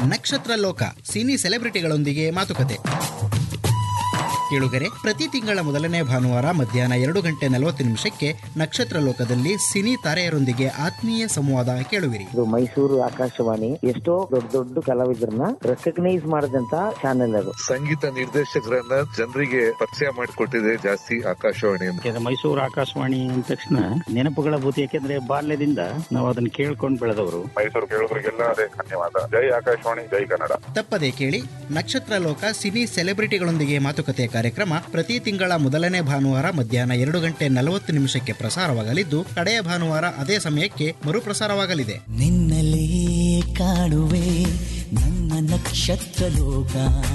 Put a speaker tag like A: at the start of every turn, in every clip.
A: ನಕ್ಷತ್ರ ಲೋಕ ಸಿನಿ ಸೆಲೆಬ್ರಿಟಿಗಳೊಂದಿಗೆ ಮಾತುಕತೆ ಕೇಳುಗರೆ ಪ್ರತಿ ತಿಂಗಳ ಮೊದಲನೇ ಭಾನುವಾರ ಮಧ್ಯಾಹ್ನ ಎರಡು ಗಂಟೆ ನಲವತ್ತು ನಿಮಿಷಕ್ಕೆ ನಕ್ಷತ್ರ ಲೋಕದಲ್ಲಿ ಸಿನಿ ತಾರೆಯರೊಂದಿಗೆ ಆತ್ಮೀಯ ಸಂವಾದ ಕೇಳುವಿರಿ
B: ಇದು ಮೈಸೂರು ಆಕಾಶವಾಣಿ ಎಷ್ಟೋ ದೊಡ್ಡ ದೊಡ್ಡ ಕಲಾವಿದರನ್ನ ರೆಕಗ್ನೈಸ್ ಮಾಡಿದಂತ ಚಾನೆಲ್ ಅದು
C: ಸಂಗೀತ ನಿರ್ದೇಶಕರನ್ನ ಜನರಿಗೆ ಪರಿಚಯ ಮಾಡಿಕೊಟ್ಟಿದೆ ಜಾಸ್ತಿ ಆಕಾಶವಾಣಿ ಅಂತ
D: ಯಾಕಂದ್ರೆ ಮೈಸೂರು ಆಕಾಶವಾಣಿ ಅಂದ ತಕ್ಷಣ ನೆನಪುಗಳ ಭೂತಿ ಯಾಕೆಂದ್ರೆ ಬಾಲ್ಯದಿಂದ ನಾವು ಅದನ್ನ ಕೇಳ್ಕೊಂಡು ಬೆಳೆದವರು
E: ಮೈಸೂರು ಕೇಳುಗರಿಗೆಲ್ಲ ಅದೇ ಧನ್ಯವಾದ ಜೈ ಆಕಾಶವಾಣಿ ಜೈ ಕನ್ನಡ
A: ತಪ್ಪದೆ ಕೇಳಿ ನಕ್ಷತ್ರ ಲೋಕ ಸಿನಿ ಸೆಲೆಬ್ರಿಟಿಗಳೊಂದಿಗೆ ಮಾತುಕತೆ ಕಾರ್ಯಕ್ರಮ ಪ್ರತಿ ತಿಂಗಳ ಮೊದಲನೇ ಭಾನುವಾರ ಮಧ್ಯಾಹ್ನ ಎರಡು ಗಂಟೆ ನಲವತ್ತು ನಿಮಿಷಕ್ಕೆ ಪ್ರಸಾರವಾಗಲಿದ್ದು ಕಡೆಯ ಭಾನುವಾರ ಅದೇ ಸಮಯಕ್ಕೆ ಮರುಪ್ರಸಾರವಾಗಲಿದೆ
F: ನಿನ್ನಲೇ ಕಾಣುವೆ ನನ್ನ ನಕ್ಷತ್ರ ಲೋಕ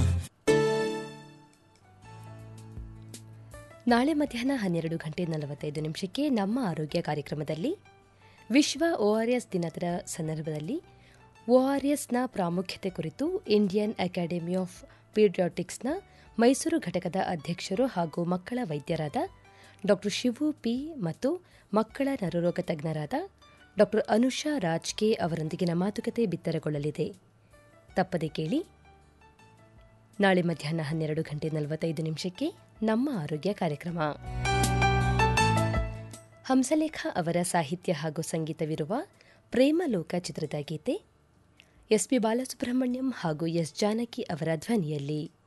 G: ನಾಳೆ ಮಧ್ಯಾಹ್ನ ಹನ್ನೆರಡು ಗಂಟೆ ನಲವತ್ತೈದು ನಿಮಿಷಕ್ಕೆ ನಮ್ಮ ಆರೋಗ್ಯ ಕಾರ್ಯಕ್ರಮದಲ್ಲಿ ವಿಶ್ವ ಒಆರ್ಎಸ್ ದಿನದ ಸಂದರ್ಭದಲ್ಲಿ ಒಆರ್ಎಸ್ನ ಪ್ರಾಮುಖ್ಯತೆ ಕುರಿತು ಇಂಡಿಯನ್ ಅಕಾಡೆಮಿ ಆಫ್ ಪೀಡಿಯಾಟಿಕ್ಸ್ನ ಮೈಸೂರು ಘಟಕದ ಅಧ್ಯಕ್ಷರು ಹಾಗೂ ಮಕ್ಕಳ ವೈದ್ಯರಾದ ಡಾ ಶಿವು ಪಿ ಮತ್ತು ಮಕ್ಕಳ ನರರೋಗ ತಜ್ಞರಾದ ಡಾ ಅನುಷಾ ರಾಜ್ ಕೆ ಅವರೊಂದಿಗಿನ ಮಾತುಕತೆ ಬಿತ್ತರಗೊಳ್ಳಲಿದೆ ತಪ್ಪದೆ ಕೇಳಿ ನಾಳೆ ಮಧ್ಯಾಹ್ನ ಹನ್ನೆರಡು ಗಂಟೆ ನಲವತ್ತೈದು ನಿಮಿಷಕ್ಕೆ ನಮ್ಮ ಆರೋಗ್ಯ ಕಾರ್ಯಕ್ರಮ ಹಂಸಲೇಖ ಅವರ ಸಾಹಿತ್ಯ ಹಾಗೂ ಸಂಗೀತವಿರುವ ಪ್ರೇಮಲೋಕ ಚಿತ್ರದ ಗೀತೆ ಎಸ್ಪಿ ಬಾಲಸುಬ್ರಹ್ಮಣ್ಯಂ ಹಾಗೂ ಎಸ್ ಜಾನಕಿ ಅವರ ಧ್ವನಿಯಲ್ಲಿ